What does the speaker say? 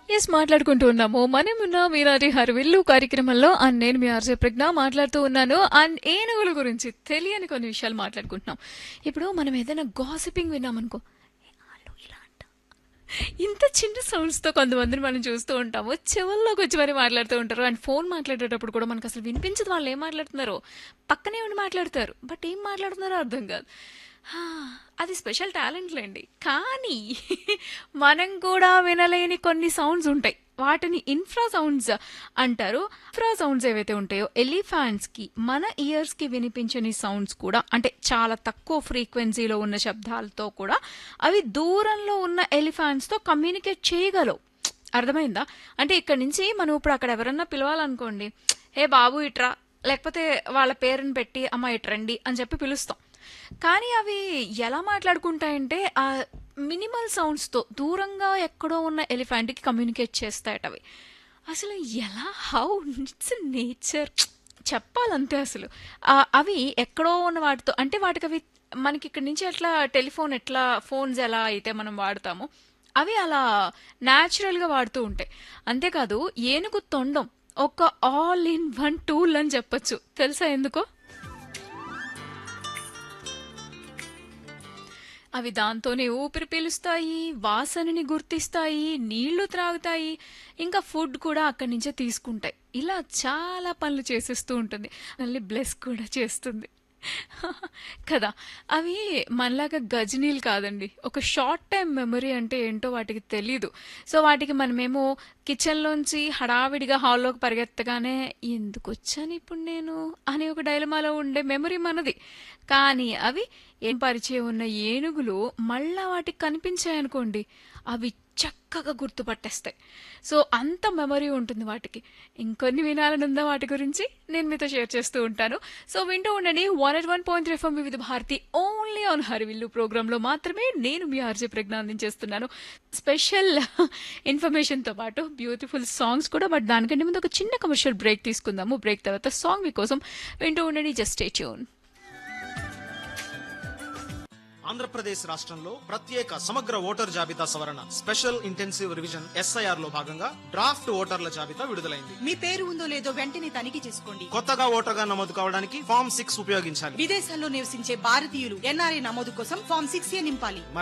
Yes మాట్లాడుకుంటూ ఉన్నాము మనమున్న మీరాటి హరివిల్లు కార్యక్రమంలో అండ్ నేను మీ ఆర్జే ప్రజ్ఞ మాట్లాడుతూ ఉన్నాను అండ్ ఏనుగుల గురించి తెలియని కొన్ని విషయాలు మాట్లాడుకుంటున్నాం ఇప్పుడు మనం ఏదైనా గాసిపింగ్ విన్నామనుకో "ఏ, వాళ్ళు ఇలా అంట." ఇంత చిన్న సౌండ్స్తో కొంతమందిని మనం చూస్తూ ఉంటాము చెవుల్లోకి వచ్చి మరి మాట్లాడుతూ ఉంటారు అండ్ ఫోన్ మాట్లాడేటప్పుడు కూడా మనకు అసలు వినిపించదు వాళ్ళు ఏం మాట్లాడుతున్నారో పక్కనే ఉండి మాట్లాడతారు బట్ ఏం మాట్లాడుతున్నారో అర్థం కాదు హా, అది స్పెషల్ టాలెంట్లేండి కానీ మనం కూడా వినలేని కొన్ని సౌండ్స్ ఉంటాయి వాటిని ఇన్ఫ్రా సౌండ్స్ అంటారు ఇన్ఫ్రా సౌండ్స్ ఏవైతే ఉంటాయో ఎలిఫాంట్స్కి మన ఇయర్స్కి వినిపించని సౌండ్స్ కూడా అంటే చాలా తక్కువ ఫ్రీక్వెన్సీలో ఉన్న శబ్దాలతో కూడా అవి దూరంలో ఉన్న ఎలిఫాంట్స్తో కమ్యూనికేట్ చేయగలవు అర్థమైందా అంటే ఇక్కడ నుంచి మనం ఇప్పుడు అక్కడ ఎవరన్నా పిలవాలనుకోండి హే బాబు ఇట్రా లేకపోతే వాళ్ళ పేరుని పెట్టి అమ్మ ఇట్రండి అని చెప్పి పిలుస్తాం కానీ అవి ఎలా మాట్లాడుకుంటాయంటే ఆ మినిమల్ సౌండ్స్తో దూరంగా ఎక్కడో ఉన్న ఎలిఫెంట్కి కమ్యూనికేట్ చేస్తాయట అవి అసలు ఎలా హౌ ఇట్స్ నేచర్ చెప్పాలంతే అసలు ఆ, అవి ఎక్కడో ఉన్న వాటితో అంటే వాటికి అవి మనకి ఇక్కడి నుంచి ఎట్లా టెలిఫోన్ ఎట్లా ఫోన్స్ ఎలా అయితే మనం వాడతామో అవి అలా న్యాచురల్గా వాడుతూ ఉంటాయి అంతేకాదు ఏనుగు తొండం ఒక ఆల్ ఇన్ వన్ టూల్ అని చెప్పొచ్చు తెలుసా ఎందుకో అవి దాంతోనే ఊపిరి పీలుస్తాయి వాసనని గుర్తిస్తాయి నీళ్లు త్రాగుతాయి ఇంకా ఫుడ్ కూడా అక్కడి నుంచే తీసుకుంటాయి ఇలా చాలా పనులు చేసేస్తూ ఉంటుంది మళ్ళీ బ్లెస్ కూడా చేస్తుంది కదా అవి మనలాగా గజనీలు కాదండి ఒక షార్ట్ టైం మెమరీ అంటే ఏంటో వాటికి తెలీదు సో వాటికి మనమేమో కిచెన్లోంచి హడావిడిగా హాల్లోకి పరిగెత్తగానే ఎందుకు వచ్చాను ఇప్పుడు నేను అనే ఒక డైలమాలో ఉండే మెమరీ మనది కానీ అవి ఏం పరిచయం ఉన్న ఏనుగులు మళ్ళా వాటికి కనిపించాయనుకోండి అవి చక్కగా గుర్తుపట్టేస్తాయి సో అంత మెమరీ ఉంటుంది వాటికి ఇంకొన్ని వినాలని ఉందా వాటి గురించి నేను మీతో షేర్ చేస్తూ ఉంటాను సో వింటూ ఉండండి one eight one point three Vividh Bharati only on హరివిల్లు ప్రోగ్రాంలో మాత్రమే నేను మీ ఆర్జే ప్రజ్ఞ అందించేస్తున్నాను స్పెషల్ ఇన్ఫర్మేషన్తో పాటు బ్యూటిఫుల్ సాంగ్స్ కూడా బట్ దానికంటే ముందు ఒక చిన్న కమర్షియల్ బ్రేక్ తీసుకుందాము బ్రేక్ తర్వాత సాంగ్ మీకోసం వింటూ ఉండండి జస్ట్ స్టే ట్యూన్ ఆంధ్రప్రదేశ్ రాష్ట్రంలో ప్రత్యేక సమగ్ర ఓటర్ జాబితా సవరణ స్పెషల్ ఇంటెన్సివ్ రివిజన్ ఎస్ఐఆర్ లో భాగంగా డ్రాఫ్ట్ ఓటర్ల జాబితా విడుదలైంది మీ పేరు ఉందో లేదో వెంటనే తనిఖీ చేసుకోండి కొత్తగా ఓటర్గా నమోదు కావడానికి ఫామ్ సిక్స్ ఉపయోగించాలి విదేశాల్లో నివసించే భారతీయులు ఎన్ఆర్ఐ నమోదు కోసం ఫామ్ సిక్స్ ఏ నింపాలి